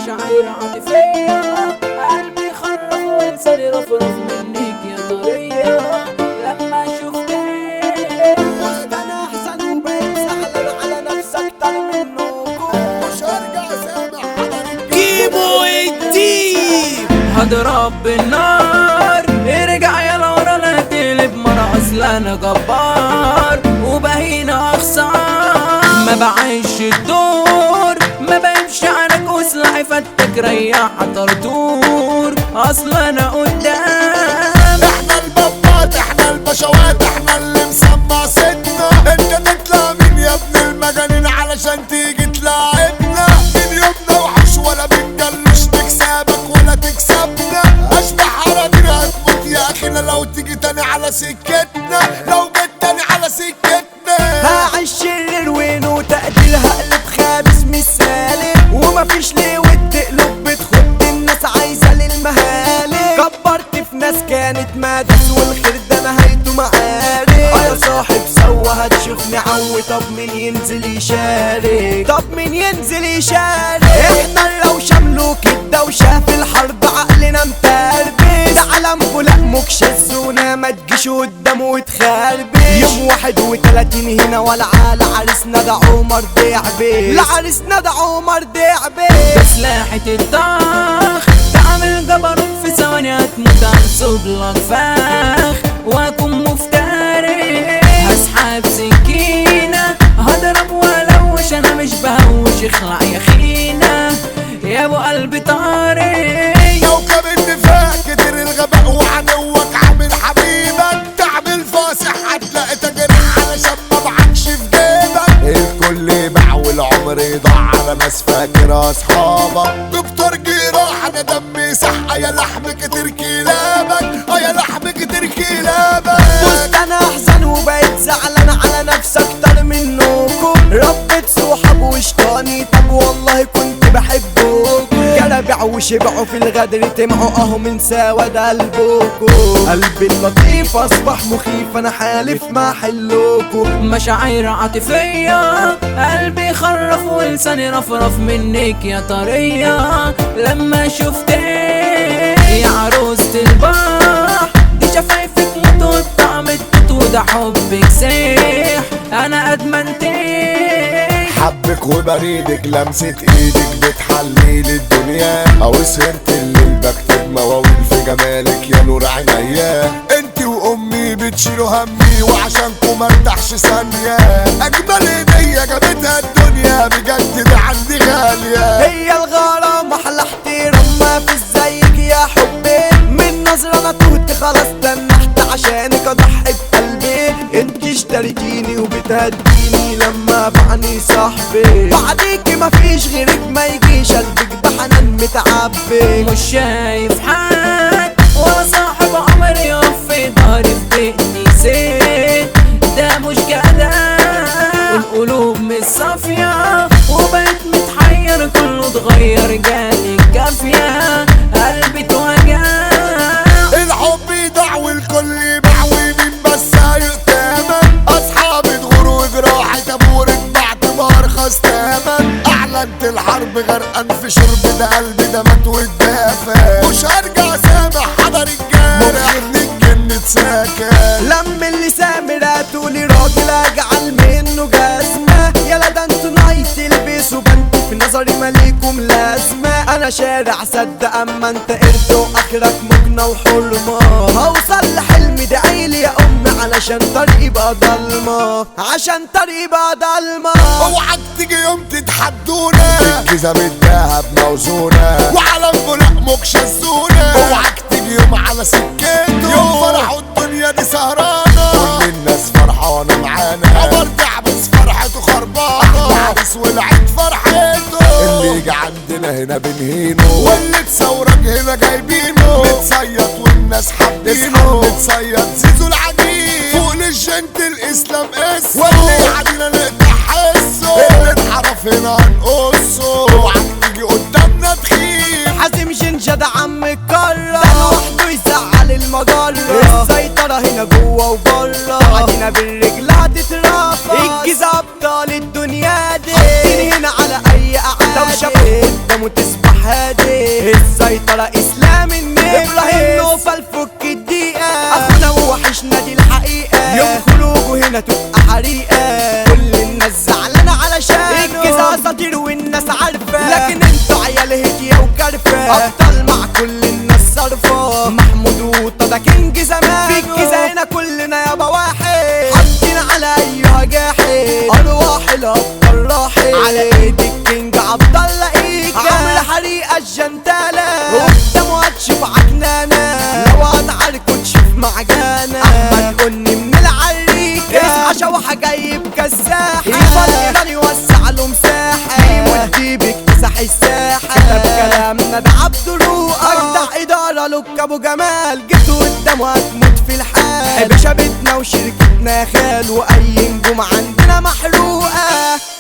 مشاعر عاطفية قلبي خرف ولساني رفرف منك يا طرية لما شفتك قلت انا احسن وبقيت زعلان على نفسك اكتر منكم مش هرجع سامع حضرتك كيمو الديب هضرب بالنار ارجع يا لورا لا تقلب مرة اصل انا جبار وبهينا اخسر ما بعيش الدور ما بمشي على وسلاحي فتك ريح طرطور اصل انا قدام احنا البابات احنا البشوات احنا اللي مسمع ستنا انت تطلع مين يا ابن المجانين علشان تيجي تلاعبنا من يومنا وحش ولا بنجلش نكسبك ولا تكسبنا اشبح عربي هتموت يا اخينا لو تيجي تاني على سكتنا لو جيت تاني على سكتنا هعيش شرير وين وتقدير هقلب خابس مثالي ومفيش ليه ود قلوب بتخد الناس عايزة للمهالك كبرت في ناس كانت مادس والخير ده نهايته معارك يا صاحب سوا هتشوفني عوي طب مين ينزل يشارك طب مين ينزل يشارك احنا الروشة ملوك الدوشة في الحرب عقلنا متربس ده علم بولاق مكش الزونة ما تجيش قدامه وتخربش يوم واحد وتلاتين هنا ولا على عريسنا ده عمر دعبس لعريسنا ده عمر دعبس بسلاحة الطخ تعمل جبروت في ثواني هتموت هنصب لك فخ واكون مفتري هسحب سكينة هضرب ولوش انا مش بهوش اخلع يا خينا يا ابو قلبي طاري كوكب النفاق كتر الغباء وعدوك عامل حبيبك تعمل فاصح هتلاقي تجرح علشان ما معكش في جيبك الكل باع والعمر يضاع على ناس فاكر اصحابك دكتور جراح انا دمي صح يا لحم كتر كلابك يا لحم كتر كلابك قلت انا احزن وبقيت زعلان على نفسي اكتر منكم ربة صحاب وشطاني طب والله كنت بحبكم جربع وشبعوا في الغدر تمعوا اهو من سواد قلبكم قلبي اللطيف اصبح مخيف انا حالف ما حلكم مشاعر عاطفية قلبي خرف ولساني رفرف منك يا طرية لما شفتك يا عروسة البحر دي شفايفك موت والطعم التوت وده حبك سيح انا ادمنتك حبك وبريدك لمسة ايدك بتحلي لي الدنيا او سهرت الليل بكتب مواويل في جمالك يا نور عينيا انت وامي بتشيلوا همي وعشانكم مرتاحش ثانية اجمل هدية جابتها الدنيا بجد دي عندي غالية هي الغرام احلى احترام ما في زيك يا حبي من نظرة انا تهت خلاص تنحت عشانك اضحي بقلبي انت اشتريتيني وبتهديني لما بعني صاحبي بعديكي مفيش غيرك ما يجيش قلبك ده حنان متعبي مش شايف حد ولا صاحب عمري يقف في ظهري في بيتي زيت ده مش جدع والقلوب مش صافية وبقيت متحير كله اتغير جالي كافية قلبي اتوجع الحب يضاع والكل يباع ومين بس هيؤتمن اصحابي تغور وجراحي تبورك بعد ما ارخص تمن اعلنت الحرب غرقان في شرب ده قلبي ده مات واتدافن مش هرجع سامع حضر الجارح ممكن الجن اتساكن لم اللي سامر تقولي راجل اجعل منه جزمة يلا ده انتوا نايت تلبسوا بنت في نظري مالكم لازمة انا شارع صدق اما انت قرد واخرك مجنى وحرمة هوصل لحلمي دعيلي يا امي علشان طريقي بقى ضلمة عشان طريقي بقى ضلمة اوعك تيجي يوم تتحدونا الجزم الدهب موزونة وعلى البلاق مكش الزونة اوعك تيجي يوم على سكته يوم فرح الدنيا دي سهرانة كل الناس فرحانة معانا عمر تعبس فرحته خربانة عرس والعيد فرحته اللي يجي عندنا هنا بنهينه واللي تصورك هنا جايبينه متصيط والناس حابينه متصيط زيزو العجيب فوق للجنت الاسلام اسمه واللي يعدينا نقطع حسه اللي اتحرف هنا هنقصه اوعك تيجي قدامنا تخيب حازم جنجة ده عم الكرة ده لوحده يزعل المجرة السيطرة هنا جوه وبره عدينا بالرجل هتترفع الجيزة أبطال الدنيا دي حاطين هنا على أي قعدة لو شافوا قدامه تسبح السيطرة اسلام النجم ابراهيم نوفل فك الدقيقة اخونا وحشنا دي الحقيقة يوم خروجه هنا تبقى حريقة كل الناس زعلانة علشان الجزا اساطير والناس عارفة لكن انتوا عيال هدية وكرفة ابطال مع كل الناس صرفة محمود وطه كينج زمان في الجزا هنا كلنا يابا واحد حاطين على ايها جاحد ارواح الابطال راحت على ايد الكينج عبد الله ايجا عمرو حريقة الجنتالة قدامه هتشوف عكنانة لو هتعاركوا تشوف معجانة احمد قني من العريكة اسمع شوحة جايب كساحة يفضل ايران يوسع له مساحة يموت ديبك تسح الساحة كتب كلامنا ده عبد الروقة اجدع ادارة لك ابو جمال جيت قدامه هتموت في الحال باشا بيتنا وشركتنا خال واي نجوم عندنا محروقة